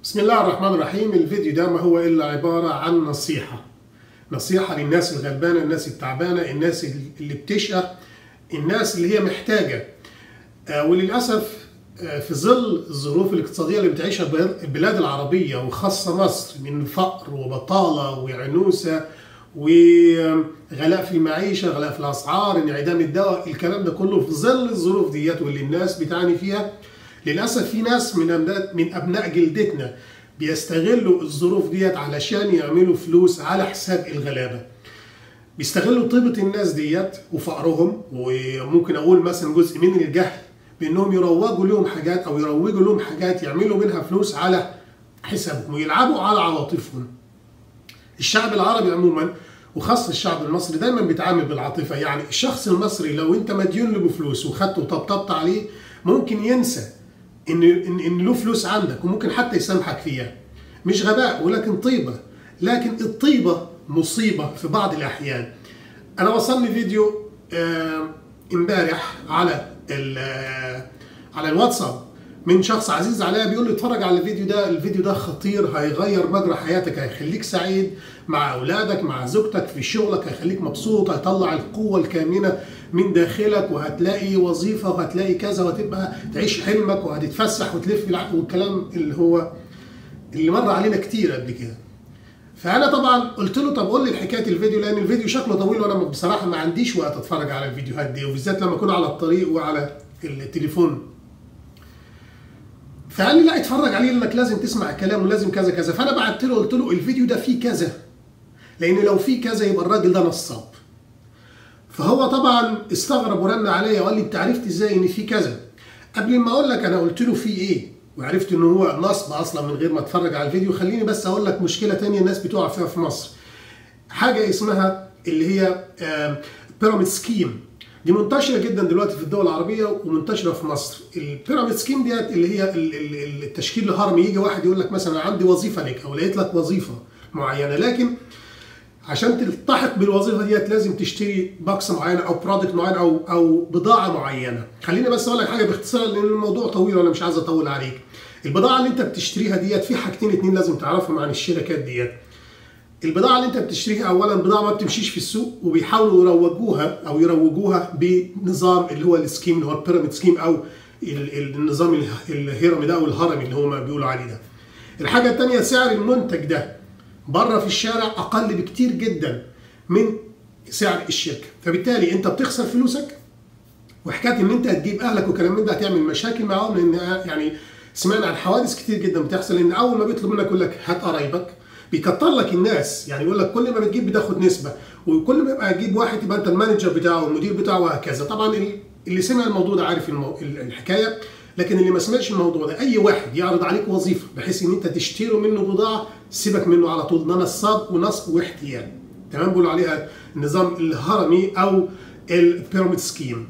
بسم الله الرحمن الرحيم الفيديو ده ما هو إلا عبارة عن نصيحة نصيحة للناس الغلبانة الناس التعبانة الناس اللي بتشقى الناس اللي هي محتاجة آه، وللأسف آه، في ظل الظروف الاقتصادية اللي بتعيشها البلاد العربية وخاصة مصر من فقر وبطالة وعنوسة وغلاء في المعيشة غلاء في الأسعار انعدام الدواء الكلام ده كله في ظل الظروف ديت واللي الناس بتعاني فيها للأسف في ناس من أبناء من أبناء جلدتنا بيستغلوا الظروف ديت علشان يعملوا فلوس على حساب الغلابة بيستغلوا طيبة الناس ديت وفقرهم وممكن أقول مثلا جزء من الجهل بأنهم يروجوا لهم حاجات أو يروجوا لهم حاجات يعملوا منها فلوس على حسابهم ويلعبوا على عواطفهم الشعب العربي عموما وخاصة الشعب المصري دايما بيتعامل بالعاطفة يعني الشخص المصري لو انت مديون له بفلوس وخدته وطبطبت عليه ممكن ينسى ان ان ان له فلوس عندك وممكن حتى يسامحك فيها مش غباء ولكن طيبة لكن الطيبة مصيبة في بعض الأحيان أنا وصلني فيديو آه، امبارح على ال- آه، على الواتساب من شخص عزيز عليا بيقول لي اتفرج على الفيديو ده الفيديو ده خطير هيغير مجرى حياتك هيخليك سعيد مع اولادك مع زوجتك في شغلك هيخليك مبسوط هيطلع القوه الكامنه من داخلك وهتلاقي وظيفه وهتلاقي كذا وهتبقى تعيش حلمك وهتتفسح وتلف بالع- والكلام اللي هو اللي مر علينا كتير قبل كده فانا طبعا قلت له طب قول لي حكايه الفيديو لان الفيديو شكله طويل وانا بصراحه ما عنديش وقت اتفرج على الفيديوهات دي وبالذات لما اكون على الطريق وعلى التليفون فقال لي لا اتفرج عليه لانك لازم تسمع الكلام ولازم كذا كذا فانا بعت له قلت له الفيديو ده فيه كذا لان لو فيه كذا يبقى الراجل ده نصاب فهو طبعا استغرب ورن عليا وقال لي انت عرفت ازاي ان في كذا قبل ما اقول لك انا قلت له في ايه وعرفت ان هو نصب اصلا من غير ما اتفرج على الفيديو خليني بس اقول لك مشكله تانية الناس بتقع فيها في مصر حاجه اسمها اللي هي بيراميد سكيم دي منتشره جدا دلوقتي في الدول العربيه ومنتشره في مصر البيراميد سكيم ديت اللي هي ال- ال- ال- التشكيل الهرمي يجي واحد يقول لك مثلا أنا عندي وظيفه لك او لقيت لك وظيفه معينه لكن عشان تلتحق بالوظيفه ديت لازم تشتري باكس معينه او برودكت معين او او بضاعه معينه خليني بس اقول لك حاجه باختصار لان الموضوع طويل وانا مش عايز اطول عليك البضاعه اللي انت بتشتريها ديت في حاجتين اتنين لازم تعرفهم عن الشركات ديت البضاعه اللي انت بتشتريها اولا بضاعه ما بتمشيش في السوق وبيحاولوا يروجوها او يروجوها بنظام اللي هو السكيم اللي هو البيراميد سكيم او ال- ال- النظام اله- الهرمي ده او الهرمي اللي هم بيقولوا عليه ده الحاجه الثانيه سعر المنتج ده بره في الشارع اقل بكتير جدا من سعر الشركه فبالتالي انت بتخسر فلوسك وحكايه ان انت هتجيب اهلك وكلام من ده هتعمل مشاكل معاهم لان يعني سمعنا عن حوادث كتير جدا بتحصل ان اول ما بيطلب منك يقول لك هات قرايبك بيكتر لك الناس يعني يقول لك كل ما بتجيب بتاخد نسبه وكل ما يبقى تجيب واحد يبقى انت المانجر بتاعه والمدير بتاعه وهكذا طبعا ال- اللي سمع الموضوع ده عارف المو... ال- الحكايه لكن اللي ما سمعش الموضوع ده اي واحد يعرض عليك وظيفه بحيث ان انت تشتري منه بضاعه سيبك منه على طول ده نصاب ونصب واحتيال تمام بيقولوا عليها النظام الهرمي او البيراميد سكيم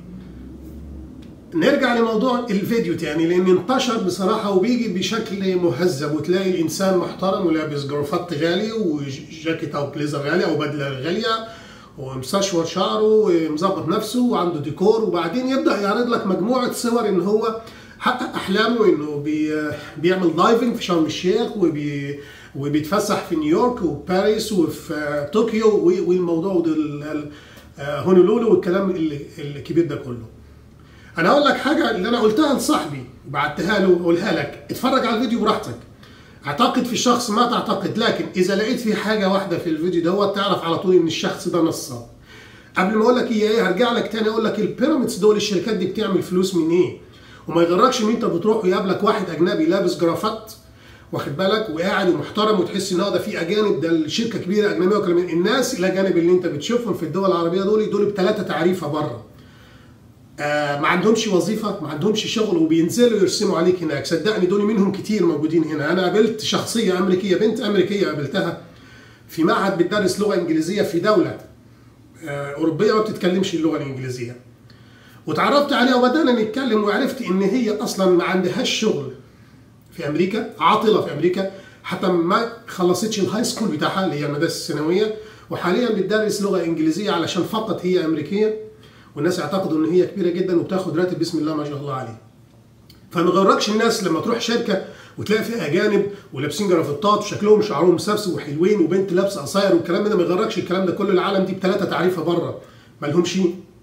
نرجع لموضوع الفيديو تاني لان انتشر بصراحه وبيجي بشكل مهذب وتلاقي الانسان محترم ولابس جرافات غالي وجاكيت او بليزر غالي او بدله غاليه ومستشور شعره ومظبط نفسه وعنده ديكور وبعدين يبدا يعرض لك مجموعه صور ان هو حقق احلامه انه بي بيعمل دايفنج في شرم الشيخ وبي وبيتفسح في نيويورك وباريس وفي آه، طوكيو و- والموضوع ده ال- ال- آه، هونولولو والكلام اللي- الكبير ده كله انا اقول لك حاجه اللي انا قلتها لصاحبي بعتها له اقولها لك اتفرج على الفيديو براحتك اعتقد في الشخص ما تعتقد لكن اذا لقيت في حاجه واحده في الفيديو دوت تعرف على طول ان الشخص ده نصاب قبل ما اقول لك هي ايه هرجع لك تاني اقول لك البيراميدز دول الشركات دي بتعمل فلوس من ايه وما يغركش ان انت بتروح ويقابلك واحد اجنبي لابس جرافات واخد بالك وقاعد ومحترم وتحس ان هو ده في اجانب ده الشركه كبيره اجنبيه وكلام من- الناس الاجانب اللي انت بتشوفهم في الدول العربيه دول دول بثلاثه تعريفه بره آه، ما عندهمش وظيفه ما عندهمش شغل وبينزلوا يرسموا عليك هناك صدقني دول منهم كتير موجودين هنا انا قابلت شخصيه امريكيه بنت امريكيه قابلتها في معهد بتدرس لغه انجليزيه في دوله آه، اوروبيه ما بتتكلمش اللغه الانجليزيه وتعرفت عليها وبدانا نتكلم وعرفت ان هي اصلا ما عندهاش شغل في امريكا عاطله في امريكا حتى ما خلصتش الهاي سكول بتاعها اللي هي المدارس الثانويه وحاليا بتدرس لغه انجليزيه علشان فقط هي امريكيه والناس يعتقدوا ان هي كبيره جدا وبتاخد راتب بسم الله ما شاء الله عليه فما غركش الناس لما تروح شركه وتلاقي فيها اجانب ولابسين جرافطات وشكلهم شعرهم مسبسب وحلوين وبنت لابسه قصاير والكلام ده ما يغركش الكلام ده كل العالم دي بثلاثه تعريفه بره ما لهمش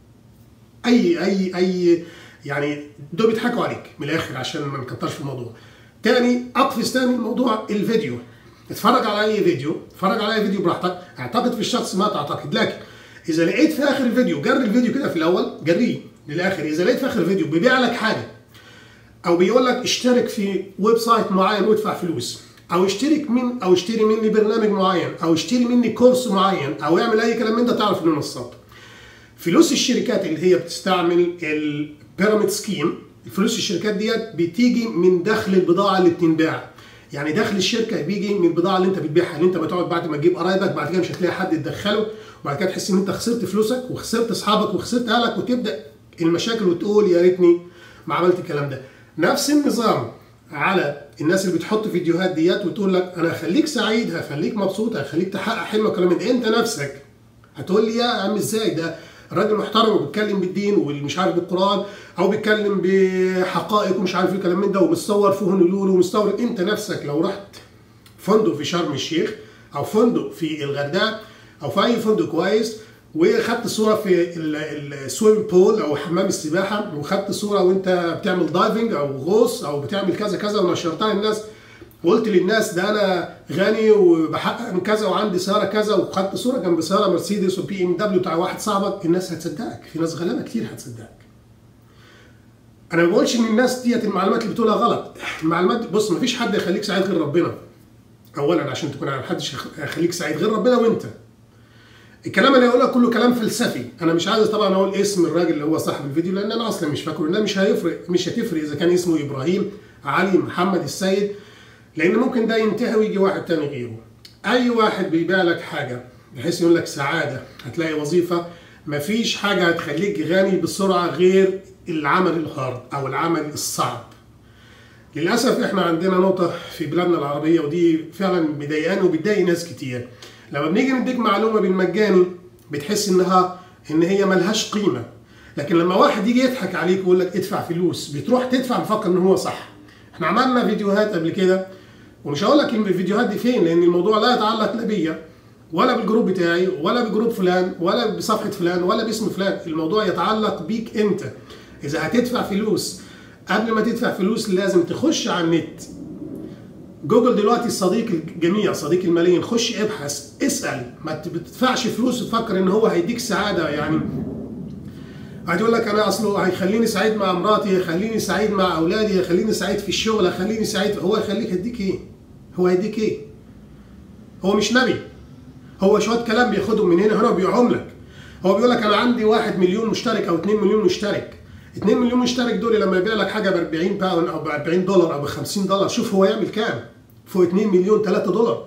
اي اي اي يعني دول بيضحكوا عليك من الاخر عشان ما نكترش في الموضوع تاني اقفز تاني الموضوع الفيديو اتفرج على اي فيديو اتفرج على اي فيديو براحتك اعتقد في الشخص ما تعتقد لكن اذا لقيت في اخر الفيديو جري الفيديو كده في الاول جريه للاخر اذا لقيت في اخر الفيديو بيبيع لك حاجه او بيقول لك اشترك في ويب سايت معين وادفع فلوس او اشترك من او اشتري مني برنامج معين او اشتري مني كورس معين او اعمل اي كلام من ده تعرف انه نصاب فلوس الشركات اللي هي بتستعمل البيراميد سكيم فلوس الشركات ديت بتيجي من دخل البضاعه اللي بتنباع يعني دخل الشركه بيجي من البضاعه اللي انت بتبيعها اللي انت بتقعد بعد ما تجيب قرايبك بعد كده مش هتلاقي حد تدخله وبعد كده تحس ان انت خسرت فلوسك وخسرت اصحابك وخسرت اهلك وتبدا المشاكل وتقول يا ريتني ما عملت الكلام ده نفس النظام على الناس اللي بتحط فيديوهات ديت وتقول لك انا هخليك سعيد هخليك مبسوط هخليك تحقق حلمك وكلام من انت نفسك هتقول لي يا عم ازاي ده راجل محترم وبيتكلم بالدين والمش عارف بالقران او بيتكلم بحقائق ومش عارف ايه كلام من ده ومتصور في هونولولو ومستورد انت نفسك لو رحت فندق في شرم الشيخ او فندق في الغردقه او في اي فندق كويس وخدت صوره في السويم بول او حمام السباحه وخدت صوره وانت بتعمل دايفنج او غوص او بتعمل كذا كذا ونشرتها للناس وقلت للناس ده انا غني وبحقق من كذا وعندي سياره كذا وخدت صوره جنب سياره مرسيدس وبي ام دبليو بتاع واحد صاحبك الناس هتصدقك في ناس غلابه كتير هتصدقك انا ما بقولش ان الناس ديت المعلومات اللي بتقولها غلط المعلومات بص ما فيش حد يخليك سعيد غير ربنا اولا عشان تكون عارف محدش يخليك سعيد غير ربنا وانت الكلام اللي هقوله كله كلام فلسفي انا مش عايز طبعا اقول اسم الراجل اللي هو صاحب الفيديو لان انا اصلا مش فاكره لان مش هيفرق مش هتفرق اذا كان اسمه ابراهيم علي محمد السيد لان ممكن ده ينتهي ويجي واحد تاني غيره اي واحد بيبيع لك حاجه بحيث يقول لك سعاده هتلاقي وظيفه مفيش حاجه هتخليك غني بسرعه غير العمل الهارد او العمل الصعب للاسف احنا عندنا نقطه في بلادنا العربيه ودي فعلا مضايقاني وبتضايق ناس كتير لما بنيجي نديك معلومه بالمجاني بتحس انها ان هي ملهاش قيمه لكن لما واحد يجي يضحك عليك ويقول لك ادفع فلوس بتروح تدفع مفكر ان هو صح احنا عملنا فيديوهات قبل كده ومش هقول لك الفيديوهات دي فين لان الموضوع لا يتعلق لا بيا ولا بالجروب بتاعي ولا بجروب فلان ولا بصفحه فلان ولا باسم فلان الموضوع يتعلق بيك انت اذا هتدفع فلوس قبل ما تدفع فلوس لازم تخش على النت جوجل دلوقتي صديق الجميع صديق الملايين خش ابحث اسال ما بتدفعش فلوس وتفكر ان هو هيديك سعاده يعني هتقول لك انا اصله هيخليني سعيد مع مراتي هيخليني سعيد مع اولادي هيخليني سعيد في الشغل هيخليني سعيد هو يخليك يديك ايه هو هيديك ايه هو مش نبي هو شويه كلام بياخدهم من هنا هنا وبيبيعهم لك هو بيقول لك انا عندي واحد مليون مشترك او 2 مليون مشترك 2 مليون مشترك دول لما يبيع لك حاجه ب 40 باوند او ب 40 دولار او ب 50 دولار شوف هو يعمل كام فوق 2 مليون 3 دولار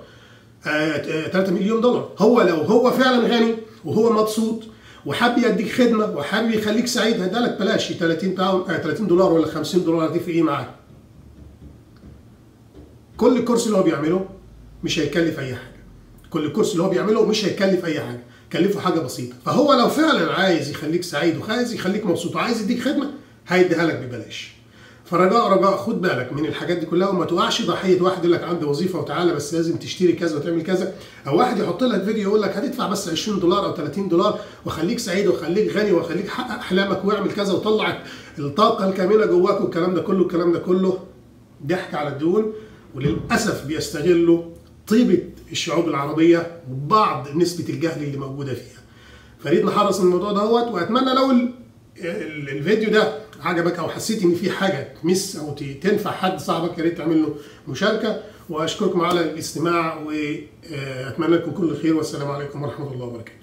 آه 3 مليون دولار هو لو هو فعلا غني وهو مبسوط وحابب يديك خدمه وحابب يخليك سعيد هدالك بلاش 30 باوند آه 30 دولار ولا 50 دولار دي في ايه معاك كل الكورس اللي هو بيعمله مش هيكلف اي حاجه كل الكورس اللي هو بيعمله مش هيكلف اي حاجه كلفه حاجه بسيطه فهو لو فعلا عايز يخليك سعيد وعايز يخليك مبسوط وعايز يديك خدمه هيديها لك ببلاش فرجاء رجاء خد بالك من الحاجات دي كلها وما تقعش ضحيه واحد يقول لك عندي وظيفه وتعالى بس لازم تشتري كذا وتعمل كذا او واحد يحط لك فيديو يقول لك هتدفع بس 20 دولار او 30 دولار وخليك سعيد وخليك غني وخليك حقق احلامك واعمل كذا وطلع الطاقه الكامله جواك والكلام ده كله الكلام ده كله ضحك على الدهون وللاسف بيستغلوا طيبه الشعوب العربيه وبعض نسبه الجهل اللي موجوده فيها فريد نحرص من الموضوع دوت واتمنى لو الفيديو ده عجبك او حسيت ان في حاجه تمس او تنفع حد صاحبك يا ريت تعمل له مشاركه واشكركم على الاستماع واتمنى لكم كل خير والسلام عليكم ورحمه الله وبركاته